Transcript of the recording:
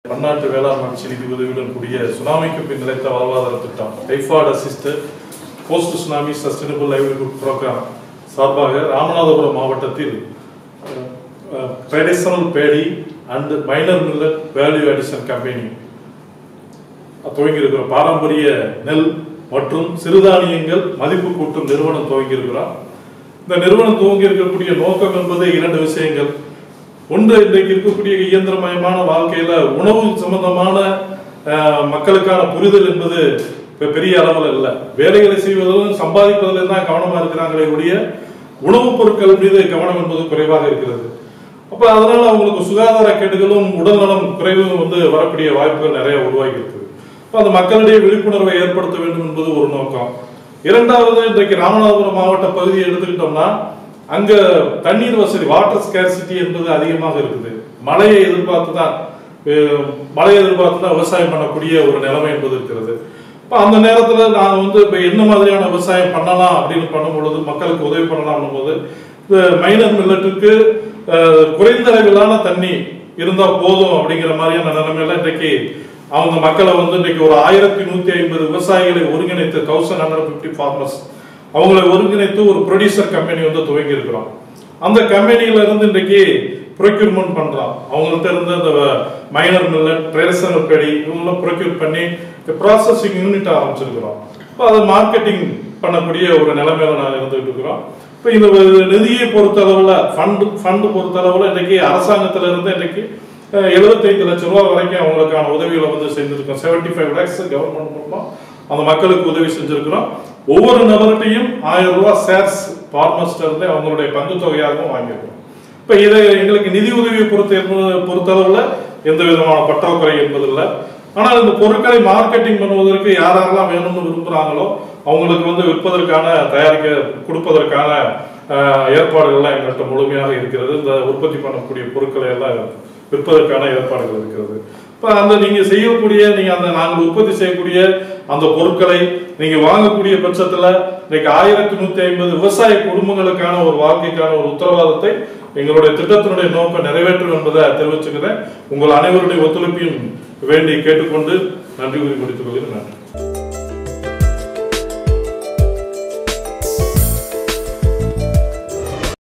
பன்னாட்டு வேளாண் வளர்ச்சி நிதி உதவியுடன் கூடிய சுனாமிக்கு பின் நிலைத்த வாழ்வாதார திட்டம் typhoid assist post tsunami sustainable livelihood programme சார்பாக ராமநாதபுரம் மாவட்டத்தில் traditional paddy and minor millet value addition company துவங்கி இருக்கிறோம் பாரம்பரிய நெல் மற்றும் சிறுதானியங்கள் மதிப்பு கூட்டும் நிறுவனம் துவங்கி இருக்கிறோம் இந்த நிறுவனம் துவங்கி இருக்கக்கூடிய நோக்கம் என்பது இரண்டு விஷயங்கள் ஒன்று இன்றைக்கு இருக்கக்கூடிய இயந்திரமயமான வாழ்க்கையில உணவு சம்பந்தமான அஹ், மக்களுக்கான புரிதல் என்பது இப்ப பெரிய அளவில் இல்லை வேலைகளை செய்வதிலும் சம்பாதிப்பதிலும் தான் கவனமா இருக்கிறாங்களே ஒழிய உணவுப் பொருட்கள் மீது கவனம் என்பது குறைவாக இருக்கிறது அப்ப அதனால அவங்களுக்கு சுகாதார கேடுகளும் உடல்நலம் குறைவும் வந்து வரக்கூடிய வாய்ப்புகள் நிறைய உருவாகி இருக்குது அப்ப அந்த மக்களிடையே விழிப்புணர்வை ஏற்படுத்த வேண்டும் என்பது ஒரு நோக்கம் இரண்டாவது இன்றைக்கு ராமநாதபுரம் மாவட்ட பகுதியை எடுத்துக்கிட்டோம்னா அங்க தண்ணீர் வசதி வாட்டர் ஸ்கேர்சிட்டி என்பது அதிகமாக இருக்குது மழையை எதிர்பார்த்து தான் அஹ், மழையை எதிர்பார்த்து தான் விவசாயம் பண்ணக்கூடிய ஒரு நிலைமை என்பது இருக்கிறது இப்போ அந்த நேரத்துல நான் வந்து இப்போ என்ன மாதிரியான விவசாயம் பண்ணலாம் அப்படின்னு பண்ணும் பொழுது மக்களுக்கு உதவி பண்ணலாம் போது இந்த மைனர் மில்லட்டுக்கு அஹ், குறைந்த அளவிலான தண்ணி இருந்தா போதும் அப்படிங்கிற மாதிரியான நிலைமையில இன்றைக்கு அவங்க மக்களை வந்து இன்னைக்கு ஒரு ஆயிரத்தி நூத்தி ஐம்பது விவசாயிகளை ஒருங்கிணைத்து தௌசண்ட் ஹண்ட்ரட் பிப்டி ஃபார்மர்ஸ் அவங்களை ஒருங்கிணைத்து ஒரு ப்ரொடியூசர் கம்பெனி வந்து துவங்கி இருக்கிறோம் அந்த கம்பெனியில இருந்து இன்றைக்கு ப்ரொக்யூர்மெண்ட் பண்றோம் அவங்கள்ட்ட இருந்து அந்த மைனர் மில்லட் ட்ரெடிஷனல் பெடி இவங்களாம் ப்ரொக்யூர் பண்ணி ப்ராசஸிங் யூனிட் ஆரம்பிச்சிருக்கிறோம் இப்போ அதை மார்க்கெட்டிங் பண்ணக்கூடிய ஒரு நிலைமையில நாங்கள் இருந்துகிட்டு இருக்கிறோம் இப்போ இந்த நிதியை பொறுத்தளவில் ஃபண்டு ஃபண்டு பொறுத்தளவில் இன்றைக்கு அரசாங்கத்துல இருந்து இன்றைக்கு எழுபத்தைந்து லட்சம் ரூபாய் வரைக்கும் அவங்களுக்கான உதவிகளை வந்து செஞ்சிருக்கோம் செவன்டி ஃபைவ் லேக்ஸ் கவர்மெண்ட் மூலமாக அந்த மக்களுக்கு உதவி செஞ்சிருக்கிறோம் ஒவ்வொரு நபர்கிட்டையும் ஆயிரம் ரூபாய் ஷேர்ஸ் ஃபார்மர்ஸ்ட இருந்து அவங்களுடைய பங்கு தொகையாகவும் வாங்கியிருக்கோம் இப்போ இதை எங்களுக்கு நிதி உதவியை பொறுத்த பொறுத்தளவில் எந்த விதமான பற்றாக்குறை என்பதில்லை ஆனால் இந்த பொருட்களை மார்க்கெட்டிங் பண்ணுவதற்கு யார் யாரெல்லாம் வேணும்னு விரும்புகிறாங்களோ அவங்களுக்கு வந்து விற்பதற்கான தயாரிக்க கொடுப்பதற்கான அஹ், ஏற்பாடுகள்லாம் எங்கள்கிட்ட முழுமையாக இருக்கிறது இந்த உற்பத்தி பண்ணக்கூடிய பொருட்களை எல்லாம் விற்பதற்கான ஏற்பாடுகள் இருக்கிறது இப்போ அந்த நீங்க செய்யக்கூடிய நீங்க அந்த நாங்கள் உற்பத்தி செய்யக்கூடிய அந்த பொருட்களை நீங்க வாங்கக்கூடிய பட்சத்துல இன்னைக்கு ஆயிரத்தி நூத்தி ஐம்பது விவசாய குடும்பங்களுக்கான ஒரு வாழ்க்கைக்கான ஒரு உத்தரவாதத்தை எங்களுடைய திட்டத்தினுடைய நோக்கம் நிறைவேற்றும் என்பதை தெரிவிச்சுக்கிறேன் உங்கள் அனைவருடைய ஒத்துழைப்பையும் வேண்டி கேட்டுக்கொண்டு நன்றி கூறி முடித்துக் கொள்கிறேன் நன்றி